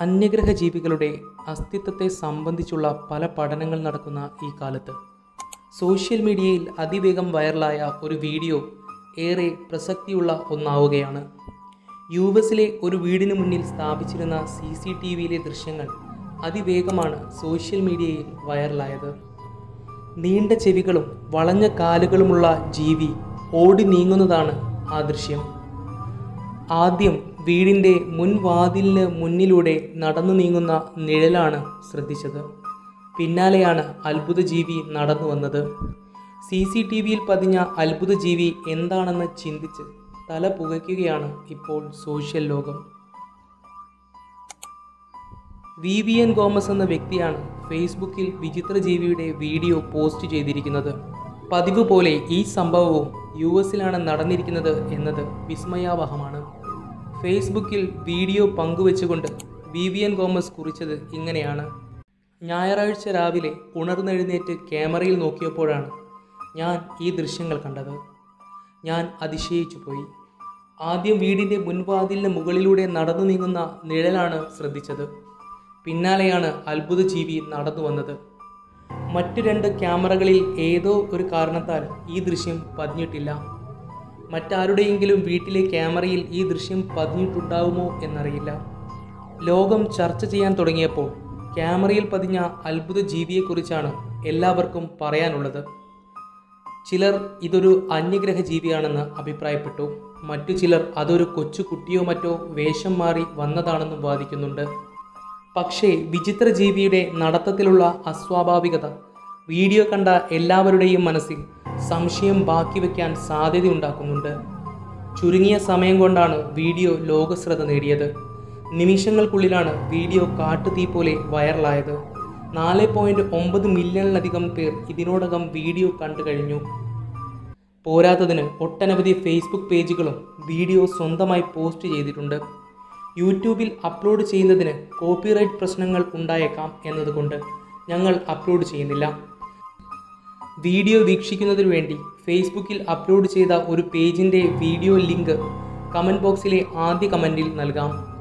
അന്യഗ്രഹ ജീവികളുടെ അസ്തിത്വത്തെ സംബന്ധിച്ചുള്ള പല പഠനങ്ങൾ നടക്കുന്ന ഈ കാലത്ത് സോഷ്യൽ മീഡിയയിൽ അതിവേഗം വൈറലായ ഒരു വീഡിയോ ഏറെ പ്രസക്തിയുള്ള ഒന്നാവുകയാണ് യു എസിലെ ഒരു വീടിന് മുന്നിൽ സ്ഥാപിച്ചിരുന്ന സി സി ടി വിയിലെ ദൃശ്യങ്ങൾ അതിവേഗമാണ് സോഷ്യൽ മീഡിയയിൽ വൈറലായത് നീണ്ട ചെവികളും വളഞ്ഞ കാലുകളുമുള്ള ജീവി ഓടി നീങ്ങുന്നതാണ് ആ ദൃശ്യം ആദ്യം വീടിൻ്റെ മുൻവാതിലിന് മുന്നിലൂടെ നടന്നു നീങ്ങുന്ന നിഴലാണ് ശ്രദ്ധിച്ചത് പിന്നാലെയാണ് അത്ഭുത ജീവി നടന്നു വന്നത് സി സി ടി വിയിൽ പതിഞ്ഞ അത്ഭുത ജീവി എന്താണെന്ന് ചിന്തിച്ച് തല പുകയ്ക്കുകയാണ് ഇപ്പോൾ സോഷ്യൽ ലോകം വി വി എൻ ഗോമസ് എന്ന വ്യക്തിയാണ് ഫേസ്ബുക്കിൽ വിചിത്ര ജീവിയുടെ വീഡിയോ പോസ്റ്റ് ചെയ്തിരിക്കുന്നത് പതിവ് പോലെ ഈ സംഭവവും യു എസിലാണ് നടന്നിരിക്കുന്നത് എന്നത് വിസ്മയാവഹമാണ് ഫേസ്ബുക്കിൽ വീഡിയോ പങ്കുവെച്ചുകൊണ്ട് വി വി എൻ ഗോമസ് കുറിച്ചത് ഇങ്ങനെയാണ് ഞായറാഴ്ച രാവിലെ ഉണർന്നെഴുന്നേറ്റ് ക്യാമറയിൽ നോക്കിയപ്പോഴാണ് ഞാൻ ഈ ദൃശ്യങ്ങൾ കണ്ടത് ഞാൻ അതിശയിച്ചു പോയി ആദ്യം വീടിൻ്റെ മുൻവാതിലിന് മുകളിലൂടെ നടന്നു നീങ്ങുന്ന നിഴലാണ് ശ്രദ്ധിച്ചത് പിന്നാലെയാണ് അത്ഭുത ജീവി നടന്നു വന്നത് മറ്റു രണ്ട് ക്യാമറകളിൽ ഏതോ ഒരു കാരണത്താൽ ഈ ദൃശ്യം പതിഞ്ഞിട്ടില്ല മറ്റാരുടെയെങ്കിലും വീട്ടിലെ ക്യാമറയിൽ ഈ ദൃശ്യം പതിഞ്ഞിട്ടുണ്ടാവുമോ എന്നറിയില്ല ലോകം ചർച്ച ചെയ്യാൻ തുടങ്ങിയപ്പോൾ ക്യാമറയിൽ പതിഞ്ഞ അത്ഭുത ജീവിയെക്കുറിച്ചാണ് എല്ലാവർക്കും പറയാനുള്ളത് ചിലർ ഇതൊരു അന്യഗ്രഹ ജീവിയാണെന്ന് അഭിപ്രായപ്പെട്ടു മറ്റു ചിലർ അതൊരു കൊച്ചു കുട്ടിയോ മറ്റോ വേഷം മാറി വന്നതാണെന്നും വാദിക്കുന്നുണ്ട് പക്ഷേ വിചിത്ര ജീവിയുടെ നടത്തത്തിലുള്ള അസ്വാഭാവികത വീഡിയോ കണ്ട എല്ലാവരുടെയും മനസ്സിൽ സംശയം ബാക്കി വയ്ക്കാൻ സാധ്യതയുണ്ടാക്കുന്നുണ്ട് ചുരുങ്ങിയ സമയം കൊണ്ടാണ് വീഡിയോ ലോകശ്രദ്ധ നേടിയത് നിമിഷങ്ങൾക്കുള്ളിലാണ് വീഡിയോ കാട്ടുതീ പോലെ വൈറലായത് നാല് പോയിൻറ്റ് ഒമ്പത് മില്യണിലധികം പേർ ഇതിനോടകം വീഡിയോ കണ്ടു കഴിഞ്ഞു പോരാത്തതിന് ഒട്ടനവധി ഫേസ്ബുക്ക് പേജുകളും വീഡിയോ സ്വന്തമായി പോസ്റ്റ് ചെയ്തിട്ടുണ്ട് യൂട്യൂബിൽ അപ്ലോഡ് ചെയ്യുന്നതിന് കോപ്പിറൈറ്റ് പ്രശ്നങ്ങൾ ഉണ്ടായേക്കാം എന്നതുകൊണ്ട് ഞങ്ങൾ അപ്ലോഡ് ചെയ്യുന്നില്ല വീഡിയോ വീക്ഷിക്കുന്നതിനു വേണ്ടി ഫേസ്ബുക്കിൽ അപ്ലോഡ് ചെയ്ത ഒരു പേജിൻ്റെ വീഡിയോ ലിങ്ക് കമൻറ്റ് ബോക്സിലെ ആദ്യ കമൻറ്റിൽ നൽകാം